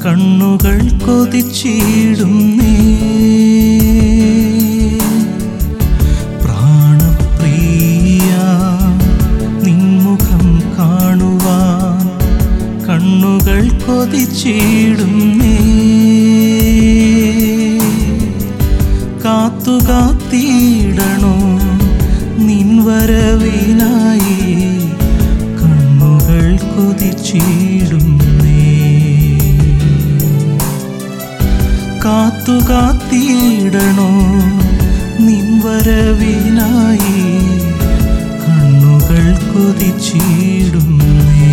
കണ്ണുകൾ കൊതിച്ചിടുന്നേ പ്രാണപ്രിയ നിൻമുഖം കാണുവാൻ കണ്ണുകൾ കൊതിച്ചിടുന്നേ കാത്തു കാത്തിടണോ നിൻ വരവിനായി കണ്ണുകൾ കൊതിച്ചിടുന്നേ കാത്തു കാത്തിടണോ നിൻ വരവിനായി കണ്ണുകൾ കൊതിച്ചിടുന്നേ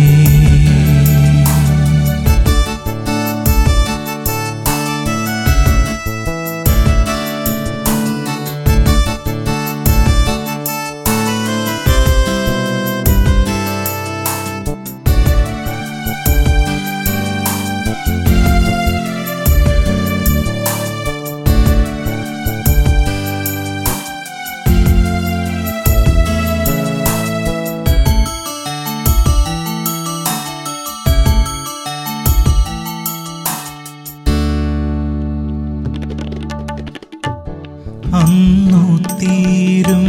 അന്നു തീരും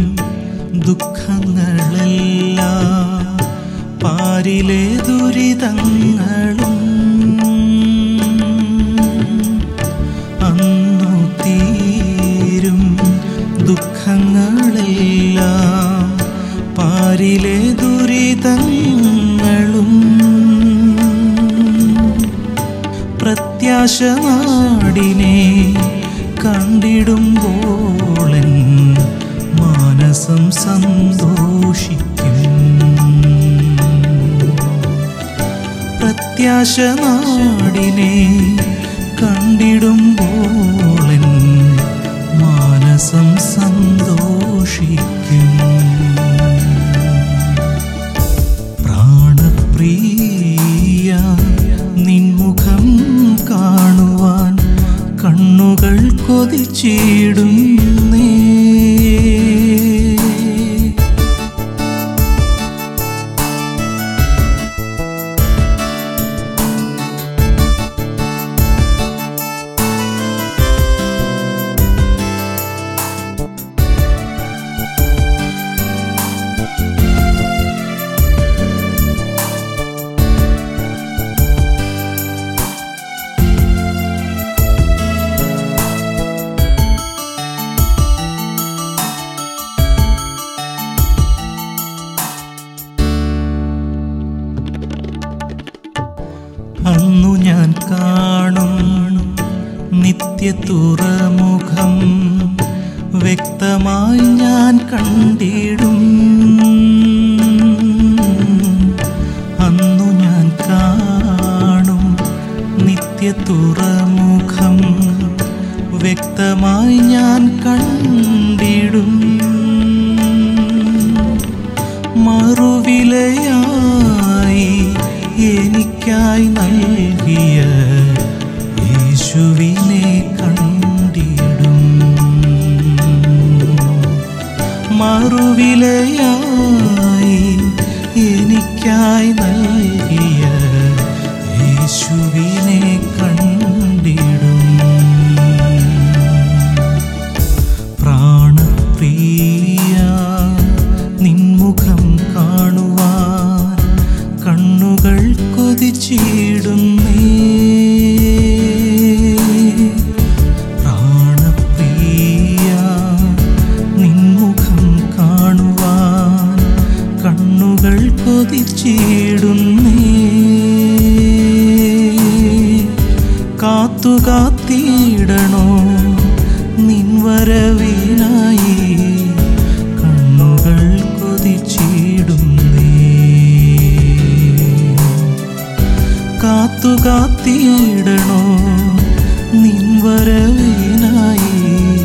ദുഃഖങ്ങളെല്ലാം പാരിലെ ദുരിതങ്ങളും അന്നു തീരും ദുഃഖങ്ങളെല്ലാം പാരിലെ ദുരിതങ്ങളും പ്രത്യാശ നാടിനെ കണ്ടിടുമ്പോളൻ മാനസം സന്തോഷിക്കും പ്രത്യാശ നാടിനെ കണ്ടിടുമ്പോളൻ മാനസം സന്തോഷിക്കും പ്രാണപ്രിയ നിൻമുഖം കാണുവാൻ കണ്ണുകൾ കൊതിച്ചിടുന്നേ അന്നു ഞാൻ കാണും നിത്യ തുറമുഖം വ്യക്തമായി ഞാൻ കണ്ടിടും അന്നു ഞാൻ കാണും നിത്യ തുറമുഖം വ്യക്തമായി ഞാൻ കണ്ടിടും മറുവിലയായി എനിക്കായി നൽകിയ യേശുവിനെ കണ്ടിടും മറുവിലയായി എനിക്കായി നൽകിയ യേശുവിനെ കണ്ടിടും പ്രാണപ്രിയ നിൻമുഖം കാണുവാൻ കണ്ണുകൾ കൊതിച്ചിടുന്നേ പ്രാണപ്രിയ നിൻമുഖം കാണുവാൻ കണ്ണുകൾ കൊതിച്ചിടുന്നേ കാത്തു കാത്തിടണോ നിൻ വരവിനായി കണ്ണുകൾ കൊതിച്ചിടുന്നേ കാത്തു കാത്തിടണോ നിൻ വരവിനായി